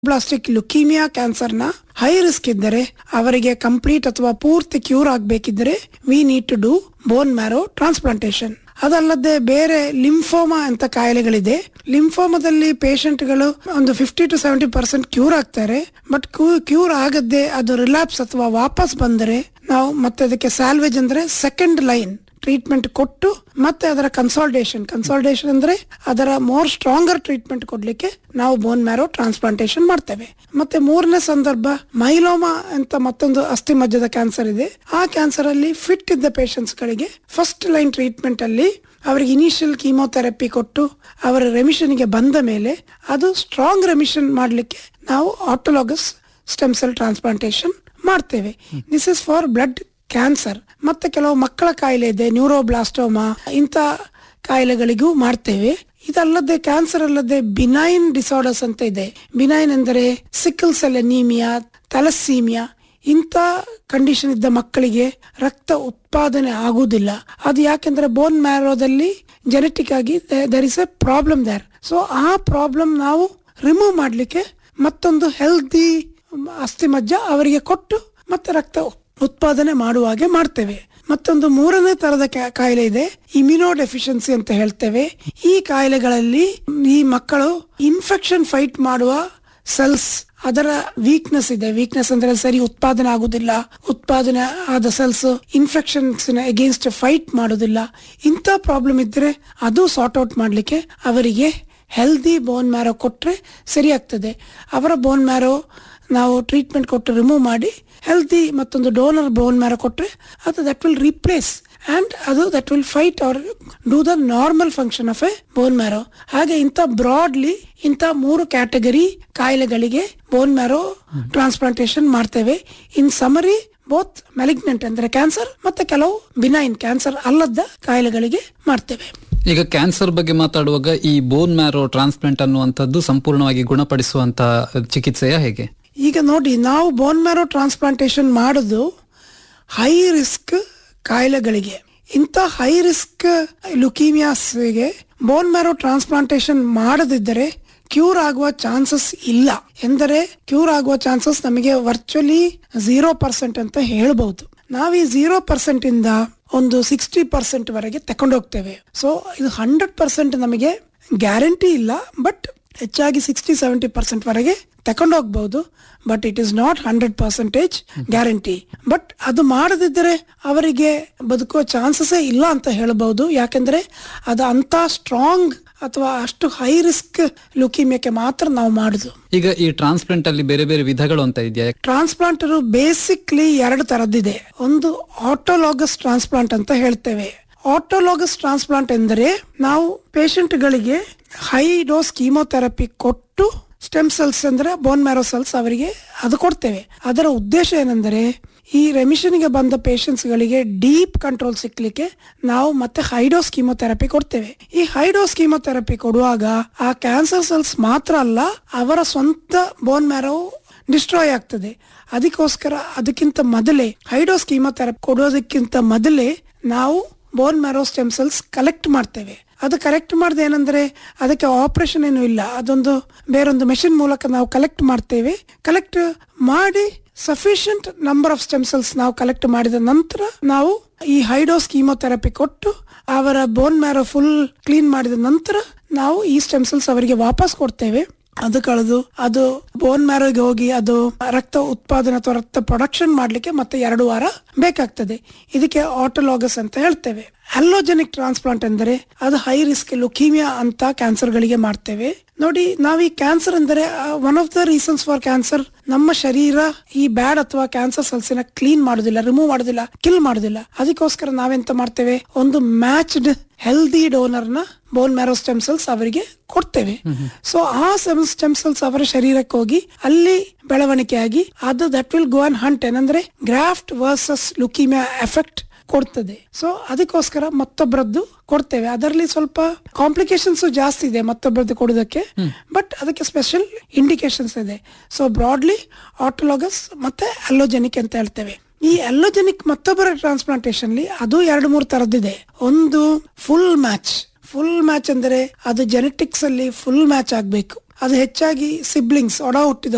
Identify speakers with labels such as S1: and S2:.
S1: plastic leukaemia ಕ್ಯಾನ್ಸರ್ನ high risk ಇದ್ದರೆ ಅವರಿಗೆ ಕಂಪ್ಲೀಟ್ ಅಥವಾ ಪೂರ್ತಿ ಕ್ಯೂರ್ ಆಗಬೇಕಿದ್ದರೆ we need to do bone marrow transplantation ಅದಲ್ಲದೆ ಬೇರೆ ಲಿಂಫೋಮಾ ಅಂತ ಕಾಯಿಲೆಗಳಿದೆ ಲಿಂಫೋಮಾದಲ್ಲಿ ಪೇಷಂಟ್ಗಳು ಒಂದು fifty to seventy percent cure ಆಗ್ತಾರೆ ಬಟ್ ಕ್ಯೂರ್ ಆಗದೆ ಅದು ರಿಲ್ಯಾಪ್ಸ್ ಅಥವಾ ವಾಪಸ್ ಬಂದರೆ ನಾವು ಮತ್ತೆ ಅದಕ್ಕೆ ಸ್ಯಾಲ್ವೇಜ್ ಅಂದ್ರೆ ಸೆಕೆಂಡ್ ಲೈನ್ ಟ್ರೀಟ್ಮೆಂಟ್ ಕೊಟ್ಟು ಮತ್ತೆ ಅದರ ಕನ್ಸಾಲ್ಟೇಷನ್ ಕನ್ಸಾಲ್ಟೇಷನ್ ಅಂದ್ರೆ ಅದರ ಮೋರ್ ಸ್ಟ್ರಾಂಗರ್ ಟ್ರೀಟ್ಮೆಂಟ್ ಕೊಡ್ಲಿಕ್ಕೆ ನಾವು ಬೋನ್ ಮ್ಯಾರೋ ಟ್ರಾನ್ಸ್ಪ್ಲಾಂಟೇಶನ್ ಮಾಡ್ತೇವೆ ಮತ್ತೆ ಮೂರನೇ ಸಂದರ್ಭ ಮೈಲೋಮಾ ಅಂತ ಮತ್ತೊಂದು ಅಸ್ಥಿ ಮಜ್ಜದ ಕ್ಯಾನ್ಸರ್ ಇದೆ ಆ ಕ್ಯಾನ್ಸರ್ ಅಲ್ಲಿ ಫಿಟ್ ಇದ್ದ ಪೇಷಂಟ್ಸ್ ಗಳಿಗೆ ಫಸ್ಟ್ ಲೈನ್ ಟ್ರೀಟ್ಮೆಂಟ್ ಅಲ್ಲಿ ಅವರಿಗೆ ಇನಿಷಿಯಲ್ ಕೀಮೋಥೆರಪಿ ಕೊಟ್ಟು ಅವರ ರೆಮಿಷನ್ ಗೆ ಬಂದ ಮೇಲೆ ಅದು ಸ್ಟ್ರಾಂಗ್ ರೆಮಿಷನ್ ಮಾಡಲಿಕ್ಕೆ ನಾವು ಆಟೋಲಾಗಸ್ ಸ್ಟೆಮ್ ಸೆಲ್ ಟ್ರಾನ್ಸ್ಪ್ಲಾಂಟೇಶನ್ ಮಾಡ್ತೇವೆ this is for blood cancer ಮತ್ತೆ ಕೆಲವು ಮಕ್ಕಳ ಕಾಯಿಲೆ ಇದೆ ನ್ಯೂರೋಬ್ಲಾಸ್ಟೋಮಾ ಇಂಥ ಕಾಯಿಲೆಗಳಿಗೂ ಮಾಡ್ತೇವೆ ಇದಲ್ಲದೆ ಕ್ಯಾನ್ಸರ್ ಅಲ್ಲದೆ ಬಿನೈನ್ ಡಿಸಾರ್ಡರ್ಸ್ ಅಂತ ಇದೆ ಬಿನೈನ್ ಎಂದರೆ ಸಿಕ್ಕಲ್ ಸೆಲ್ ಎನೀಮಿಯಾ ಥಲಸ್ಸೀಮಿಯಾ ಇಂಥ ಕಂಡೀಷನ್ ಇದ್ದ ಮಕ್ಕಳಿಗೆ ರಕ್ತ ಉತ್ಪಾದನೆ ಆಗುವುದಿಲ್ಲ ಅದು ಯಾಕೆಂದ್ರೆ ಬೋನ್ ಮ್ಯಾರೋದಲ್ಲಿ ಜೆನೆಟಿಕ್ ಆಗಿ there is a problem there so ಆ ಪ್ರಾಬ್ಲಮ್ ನಾವು ರಿಮೂವ್ ಮಾಡಲಿಕ್ಕೆ ಮತ್ತೊಂದು ಹೆಲ್ದಿ ಅಸ್ಥಿ ಮಜ್ಜ ಅವರಿಗೆ ಕೊಟ್ಟು ಮತ್ತೆ ರಕ್ತ ಉತ್ಪಾದನೆ ಮಾಡುವ ಹಾಗೆ ಮಾಡ್ತೇವೆ ಮತ್ತೊಂದು ಮೂರನೇ ತರದ ಕಾ- ಕಾಯಿಲೆ ಇದೆ ಇಮ್ಯುನೋ ಡೆಫಿಷಿಯನ್ಸಿ ಅಂತ ಹೇಳ್ತೇವೆ ಈ ಕಾಯಿಲೆಗಳಲ್ಲಿ ಈ ಮಕ್ಕಳು ಇನ್ಫೆಕ್ಷನ್ ಫೈಟ್ ಮಾಡುವ ಸೆಲ್ಸ್ ಅದರ ವೀಕ್ನೆಸ್ ಇದೆ ವೀಕ್ನೆಸ್ ಅಂದ್ರೆ ಸರಿ ಉತ್ಪಾದನೆ ಆಗುದಿಲ್ಲ ಉತ್ಪಾದನೆ ಆದ ಸೆಲ್ಸ್ ಇನ್ಫೆಕ್ಷನ್ಸ್ ಅಗೇನ್ಸ್ಟ್ ಫೈಟ್ ಮಾಡುದಿಲ್ಲ ಇಂಥ ಪ್ರಾಬ್ಲಮ್ ಇದ್ರೆ ಅದು ಸಾರ್ಟ್ ಔಟ್ ಮಾಡ್ಲಿಕ್ಕೆ ಅವರಿಗೆ ಹೆಲ್ದಿ ಬೋನ್ ಮ್ಯಾರೋ ಕೊಟ್ರೆ ಸರಿ ಆಗ್ತದೆ ಅವರ ಬೋನ್ ಮ್ಯಾರೋ ನಾವು ಟ್ರೀಟ್ಮೆಂಟ್ ಕೊಟ್ಟು ರಿಮೂವ್ ಮಾಡಿ ಹೆಲ್ದಿ ಮತ್ತೊಂದು ಡೋನರ್ ಬೋನ್ ಮ್ಯಾರೋ ಕೊಟ್ರೆ ಅದು ದಟ್ ವಿಲ್ ರೀಪ್ಲೇಸ್ ಅಂಡ್ ಅದು that will fight or do the normal function of a bone marrow ಹಾಗೆ ಇಂಥ ಬ್ರಾಡ್ಲಿ ಇಂಥ ಮೂರು ಕ್ಯಾಟಗರಿ ಕಾಯಿಲೆಗಳಿಗೆ ಬೋನ್ ಮ್ಯಾರೋ ಟ್ರಾನ್ಸ್ಪ್ಲಾಂಟೇಶನ್ ಮಾಡ್ತೇವೆ ಇನ್ ಸಮರಿ ಬೋತ್ ಮೆಲಿಗ್ನೆಂಟ್ ಅಂದ್ರೆ ಕ್ಯಾನ್ಸರ್ ಮತ್ತೆ ಕೆಲವು ಬಿನೈನ್ ಕ್ಯಾನ್ಸರ್ ಅಲ್ಲದ ಕಾಯಿಲೆಗಳಿಗೆ ಮಾಡ್ತೇವೆ
S2: ಈಗ ಕ್ಯಾನ್ಸರ್ ಬಗ್ಗೆ ಮಾತಾಡುವಾಗ ಈ ಬೋನ್ ಮ್ಯಾರೋ ಟ್ರಾನ್ಸ್ಪ್ಲಾಂಟ್ ಅನ್ನುವಂಥದ್ದು ಸಂಪೂರ್ಣವಾಗಿ ಗುಣಪಡಿಸುವಂತ ಚಿಕಿತ್ಸೆಯ ಹೇಗೆ
S1: ಈಗ ನೋಡಿ ನಾವು ಬೋನ್ ಮ್ಯಾರೋ ಟ್ರಾನ್ಸ್ಪ್ಲಾಂಟೇಶನ್ ಮಾಡೋದು ಹೈ ರಿಸ್ಕ್ ಕಾಯಿಲೆಗಳಿಗೆ ಇಂಥ ಹೈ ರಿಸ್ಕ್ ಲುಕೀಮಿಯಾಸ್ಗೆ ಬೋನ್ ಮ್ಯಾರೋ ಟ್ರಾನ್ಸ್ಪ್ಲಾಂಟೇಶನ್ ಮಾಡದಿದ್ದರೆ ಕ್ಯೂರ್ ಆಗುವ ಚಾನ್ಸಸ್ ಇಲ್ಲ ಎಂದರೆ ಕ್ಯೂರ್ ಆಗುವ ಚಾನ್ಸಸ್ ನಮಗೆ ವರ್ಚುಲಿ ಝೀರೋ ಪರ್ಸೆಂಟ್ ಅಂತ ಹೇಳ್ಬಹುದು ನಾವು ಈ ಝೀರೋ ಪರ್ಸೆಂಟ್ ಇಂದ ಒಂದು ಸಿಕ್ಸ್ಟಿ ಪರ್ಸೆಂಟ್ ವರೆಗೆ ತಕೊಂಡೋಗ್ತೇವೆ ಸೊ ಇದು ಹಂಡ್ರೆಡ್ ಪರ್ಸೆಂಟ್ ನಮಗೆ ಗ್ಯಾರಂಟಿ ಇಲ್ಲ ಬಟ್ ಹೆಚ್ಚಾಗಿ ಸಿಕ್ಸ್ಟಿ ಸೆವೆಂಟಿ ಪರ್ಸೆಂಟ್ ವರೆಗೆ ತಕೊಂಡೋಗ್ಬಹುದು but it is not hundred percentage guarantee but ಅದು ಮಾಡದಿದ್ದರೆ ಅವರಿಗೆ ಬದುಕುವ ಚಾನ್ಸಸ್ಸೇ ಇಲ್ಲ ಅಂತ ಹೇಳಬಹುದು ಯಾಕೆಂದ್ರೆ ಅದು ಅಂತ ಸ್ಟ್ರಾಂಗ್ ಅಥವಾ ಅಷ್ಟು ಹೈ ರಿಸ್ಕ್ ಲುಕಿಮಿಯಕ್ಕೆ ಮಾತ್ರ ನಾವು ಮಾಡುದು
S2: ಈಗ ಈ ಟ್ರಾನ್ಸ್ಪ್ಲಾಂಟ್ ಅಲ್ಲಿ ಬೇರೆ ಬೇರೆ ವಿಧಗಳು ಅಂತ ಇದೆಯಾ
S1: ಟ್ರಾನ್ಸ್ಪ್ಲಾಂಟರ್ ಬೇಸಿಕ್ಲಿ ಎರಡು ತರದ್ದಿದೆ ಒಂದು ಆಟೋಲಾಗಸ್ ಟ್ರಾನ್ಸ್ಪ್ಲಾಂಟ್ ಅಂತ ಹೇಳ್ತೇವೆ ಆಟೋಲಾಗಸ್ ಟ್ರಾನ್ಸ್ಪ್ಲಾಂಟ್ ಎಂದರೆ ನಾವು patient ಗಳಿಗೆ ಹೈ ಡೋಸ್ ಕೀಮೋಥೆರಪಿ ಕೊಟ್ಟು ಸ್ಟೆಮ್ ಸೆಲ್ಸ್ ಅಂದ್ರೆ ಬೋನ್ ಮ್ಯಾರೋ ಸೆಲ್ಸ್ ಅವರಿಗೆ ಅದು ಕೊಡ್ತೇವೆ ಅದರ ಉದ್ದೇಶ ಏನೆಂದರೆ ಈ ರೆಮಿಷನ್ ಗೆ ಬಂದ patients ಗಳಿಗೆ ಡೀಪ್ ಕಂಟ್ರೋಲ್ ಸಿಕ್ಲಿಕ್ಕೆ ನಾವು ಮತ್ತೆ ಹೈಡೋಸ್ ಕೀಮೋಥೆರಪಿ ಕೊಡ್ತೇವೆ ಈ ಹೈಡೋಸ್ ಕೀಮೋಥೆರಪಿ ಕೊಡುವಾಗ ಆ ಕ್ಯಾನ್ಸರ್ ಸೆಲ್ಸ್ ಮಾತ್ರ ಅಲ್ಲ ಅವರ ಸ್ವಂತ ಬೋನ್ ಮ್ಯಾರೋ ಡಿಸ್ಟ್ರಾಯ್ ಆಗ್ತದೆ ಅದಕ್ಕೋಸ್ಕರ ಅದಕ್ಕಿಂತ ಮೊದಲೇ ಹೈಡೋಸ್ ಕೀಮೋಥೆರಪಿ ಕೊಡೋದಕ್ಕಿಂತ ಮೊದಲೇ ನಾವು bone marrow stem cells collect ಮಾಡ್ತೇವೆ ಅದು ಕಲೆಕ್ಟ್ ಮಾಡದೆ ಏನಂದ್ರೆ ಅದಕ್ಕೆ ಆಪರೇಷನ್ ಏನು ಇಲ್ಲ ಅದೊಂದು ಬೇರೊಂದು ಮೆಷಿನ್ ಮೂಲಕ ನಾವು ಕಲೆಕ್ಟ್ ಮಾಡ್ತೇವೆ ಕಲೆಕ್ಟ್ ಮಾಡಿ sufficient number of stem cells ನಾವು ಕಲೆಕ್ಟ್ ಮಾಡಿದ ನಂತರ ನಾವು ಈ ಹೈಡೋಸ್ ಕೀಮೋಥೆರಪಿ ಕೊಟ್ಟು ಅವರ ಬೋನ್ ಮ್ಯಾರೋ ಫುಲ್ ಕ್ಲೀನ್ ಮಾಡಿದ ನಂತರ ನಾವು ಈ ಸ್ಟೆಮ್ ಸೆಲ್ಸ್ ಅವರಿಗೆ ವಾಪಸ್ ಕೊಡ್ತೇವೆ ಅದು ಕಳೆದು ಅದು ಬೋನ್ ಮ್ಯಾರೋಗೆ ಹೋಗಿ ಅದು ರಕ್ತ ಉತ್ಪಾದನೆ ಅಥವಾ ರಕ್ತ ಪ್ರೊಡಕ್ಷನ್ ಮಾಡ್ಲಿಕ್ಕೆ ಮತ್ತೆ ಎರಡು ವಾರ ಬೇಕಾಗ್ತದೆ ಇದಕ್ಕೆ ಆಟೋಲಾಗಸ್ ಅಂತ ಹೇಳ್ತೇವೆ ಅಲ್ಲೋಜೆನಿಕ್ ಟ್ರಾನ್ಸ್ಪ್ಲಾಂಟ್ ಎಂದರೆ ಅದು ಹೈ ರಿಸ್ಕ್ ಲುಕೀಮಿಯಾ ಅಂತ ಕ್ಯಾನ್ಸರ್ ಗಳಿಗೆ ಮಾಡ್ತೇವೆ ನೋಡಿ ನಾವು ಈ ಕ್ಯಾನ್ಸರ್ ಅಂದರೆ one of the reasons for cancer ನಮ್ಮ ಶರೀರ ಈ ಬ್ಯಾಡ್ ಅಥವಾ ಕ್ಯಾನ್ಸರ್ ಸೆಲ್ಸಿನ ಕ್ಲೀನ್ ಮಾಡುದಿಲ್ಲ ರಿಮೂವ್ ಮಾಡುದಿಲ್ಲ ಕಿಲ್ ಮಾಡುದಿಲ್ಲ ಅದಕ್ಕೋಸ್ಕರ ನಾವೆಂತ ಮಾಡ್ತೇವೆ ಒಂದು ಮ್ಯಾಚ್ಡ್ ಹೆಲ್ದಿ ಡೋನರ್ ನ ಬೋನ್ ಮ್ಯಾರೋ ಸ್ಟೆಮ್ ಸೆಲ್ಸ್ ಅವರಿಗೆ ಕೊಡ್ತೇವೆ ಸೊ ಆ ಸ್ಟೆಮ್ ಸೆಲ್ಸ್ ಅವರ ಶರೀರಕ್ಕೆ ಹೋಗಿ ಅಲ್ಲಿ ಬೆಳವಣಿಗೆಯಾಗಿ ಅದು that will go on hunt ಏನಂದ್ರೆ ಗ್ರಾಫ್ಟ್ ವರ್ಸಸ್ ಲುಕಿಮಿಯಾ ಎಫೆಕ್ಟ್ ಕೊಡ್ತದೆ ಸೊ ಅದಕ್ಕೋಸ್ಕರ ಮತ್ತೊಬ್ಬರದ್ದು ಕೊಡ್ತೇವೆ ಅದರಲ್ಲಿ ಸ್ವಲ್ಪ ಕಾಂಪ್ಲಿಕೇಶನ್ಸ್ ಜಾಸ್ತಿ ಇದೆ ಮತ್ತೊಬ್ಬರದ್ದು ಕೊಡೋದಕ್ಕೆ ಬಟ್ ಅದಕ್ಕೆ ಸ್ಪೆಷಲ್ ಇಂಡಿಕೇಶನ್ಸ್ ಇದೆ ಸೊ ಬ್ರಾಡ್ಲಿ ಆಟೋಲಾಗಸ್ ಮತ್ತೆ ಅಲ್ಲೋಜೆನಿಕ್ ಅಂತ ಹೇಳ್ತೇವೆ ಈ ಅಲ್ಲೋಜೆನಿಕ್ ಮತ್ತೊಬ್ಬರ ಟ್ರಾನ್ಸ್ಪ್ಲಾಂಟೇಶನ್ ಅದು ಎರಡು ಮೂರು ತರದ್ದಿದೆ ಒಂದು ಫುಲ್ ಮ್ಯಾಚ್ ಫುಲ್ ಮ್ಯಾಚ್ ಅಂದರೆ ಅದು ಜೆನೆಟಿಕ್ಸ್ ಅಲ್ಲಿ ಫುಲ್ ಮ್ಯಾಚ್ ಆಗ್ಬೇಕು ಅದು ಹೆಚ್ಚಾಗಿ ಸಿಬ್ಲಿಂಗ್ಸ್ ಒಡ ಹುಟ್ಟಿದ